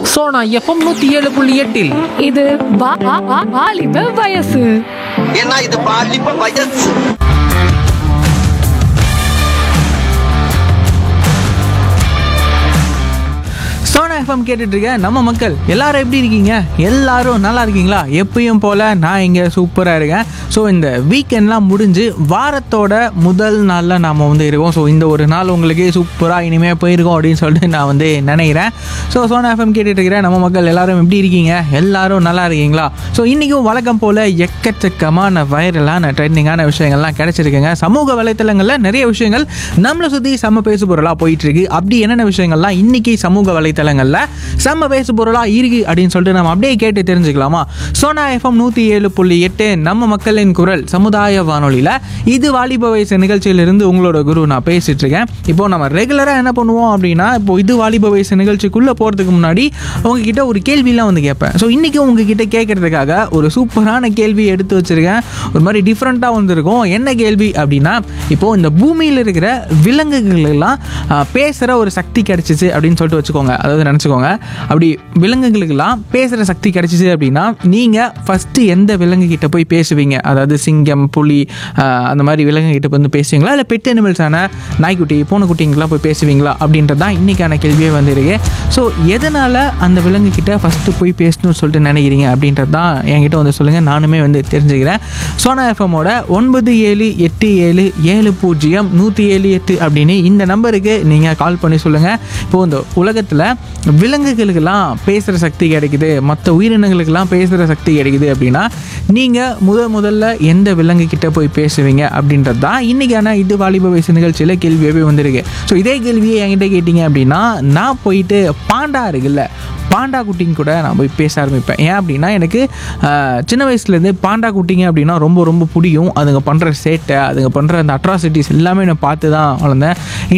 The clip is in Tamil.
சோனா எஃப்எம் நூத்தி ஏழு புள்ளி எட்டில் இது வா- வா- வா- வாலிப வயசு ஏன்னா இது பாலிப்ப வயசு சோனா எஃப்எம் கேட்டுட்டு இருக்க நம்ம மக்கள் எல்லாரும் எப்படி இருக்கீங்க எல்லாரும் நல்லா இருக்கீங்களா எப்பயும் போல நான் இங்கே சூப்பராக இருக்கேன் ஸோ இந்த வீக்கெண்ட்லாம் முடிஞ்சு வாரத்தோட முதல் நாளில் நாம் வந்து இருக்கோம் ஸோ இந்த ஒரு நாள் உங்களுக்கு சூப்பராக இனிமேல் போயிருக்கோம் அப்படின்னு சொல்லிட்டு நான் வந்து நினைக்கிறேன் ஸோ சோனா எஃப்எம் கேட்டுட்டு இருக்கிற நம்ம மக்கள் எல்லாரும் எப்படி இருக்கீங்க எல்லாரும் நல்லா இருக்கீங்களா ஸோ இன்றைக்கும் வழக்கம் போல் எக்கச்சக்கமான வைரலான ட்ரெண்டிங்கான விஷயங்கள்லாம் கிடைச்சிருக்குங்க சமூக வலைத்தளங்களில் நிறைய விஷயங்கள் நம்மளை சுற்றி செம்ம பேசு பொருளாக போயிட்டு இருக்கு அப்படி என்னென்ன விஷயங்கள்லாம் இன்னைக்கு சமூக வலைத்தளங்களில் செம்ம பேசு பொருளாக இருக்கு அப்படின்னு சொல்லிட்டு நம்ம அப்படியே கேட்டு தெரிஞ்சுக்கலாமா சோனா எஃப்எம் நூற்றி ஏழு புள்ளி எட்டு நம்ம மக்களின் குரல் சமுதாய வானொலியில் இது வாலிப வயசு நிகழ்ச்சியிலிருந்து உங்களோட குரு நான் பேசிட்டு இருக்கேன் இப்போ நம்ம ரெகுலராக என்ன பண்ணுவோம் அப்படின்னா இப்போ இது வாலிப வயசு நிகழ்ச்சிக்குள்ளே போகிறதுக்கு முன்னாடி உங்ககிட்ட ஒரு கேள்விலாம் வந்து கேட்பேன் ஸோ இன்றைக்கி உங்ககிட்ட கேட்கறதுக்காக ஒரு சூப்பரான கேள்வி எடுத்து வச்சிருக்கேன் ஒரு மாதிரி டிஃப்ரெண்ட்டாக வந்திருக்கும் என்ன கேள்வி அப்படின்னா இப்போது இந்த பூமியில் இருக்கிற விலங்குகள் எல்லாம் பேசுகிற ஒரு சக்தி கிடைச்சிச்சு அப்படின்னு சொல்லிட்டு வச்சுக்கோங்க அதாவது நினச்சிக்கோங்க அப்படி விலங்குகளுக்கெல்லாம் பேசுகிற சக்தி கிடைச்சிச்சு அப்படின்னா நீங்கள் ஃபஸ்ட்டு எந்த விலங்கு கிட்ட போய் பேசுவீங்க அதாவது சிங்கம் புலி ஆஹ், அந்த மாதிரி விலங்கு கிட்ட வந்து பேசுவீங்களா இல்லை பெட் அனிமல்ஸான நாய்க்குட்டி பூனைக்குட்டிங்கெல்லாம் போய் பேசுவீங்களா அப்படின்றது தான் இன்றைக்கான கேள்வியே வந்திருக்கு ஸோ எதனால் அந்த விலங்கு கிட்ட ஃபஸ்ட்டு போய் பேசணும்னு சொல்லிட்டு நினைக்கிறீங்க அப்படின்றது தான் என்கிட்ட வந்து சொல்லுங்கள் நானுமே வந்து தெரிஞ்சுக்கிறேன் சோனா எஃப்எம்மோட ஒன்பது ஏழு எட்டு ஏழு ஏழு பூஜ்ஜியம் நூற்றி ஏழு எட்டு அப்படின்னு இந்த நம்பருக்கு நீங்கள் கால் பண்ணி சொல்லுங்கள் இப்போது இந்த உலகத்தில் விலங்குகளுக்கெல்லாம் பேசுகிற சக்தி கிடைக்குது மற்ற உயிரினங்களுக்கெல்லாம் பேசுகிற சக்தி கிடைக்குது அப்படின்னா நீங்கள் முத முதல்ல எந்த விலங்கு கிட்ட போய் பேசுவீங்க அப்படின்றது தான் இன்றைக்கான இது வாலிப வயசு நிகழ்ச்சியில் கேள்வியாகவே வந்திருக்கு ஸோ இதே கேள்வியை என்கிட்ட கேட்டிங்க அப்படின்னா நான் போயிட்டு பாண்டா இருக்குல்ல பாண்டா குட்டிங்க கூட நான் போய் பேச ஆரம்பிப்பேன் ஏன் அப்படின்னா எனக்கு ஆஹ், சின்ன வயசுலேருந்து பாண்டா குட்டிங்க அப்படின்னா ரொம்ப ரொம்ப பிடிக்கும் அதுங்க பண்ணுற சேட்டை அதுங்க பண்ணுற அந்த அட்ராசிட்டிஸ் எல்லாமே நான் பார்த்து தான் வளர்ந்தேன்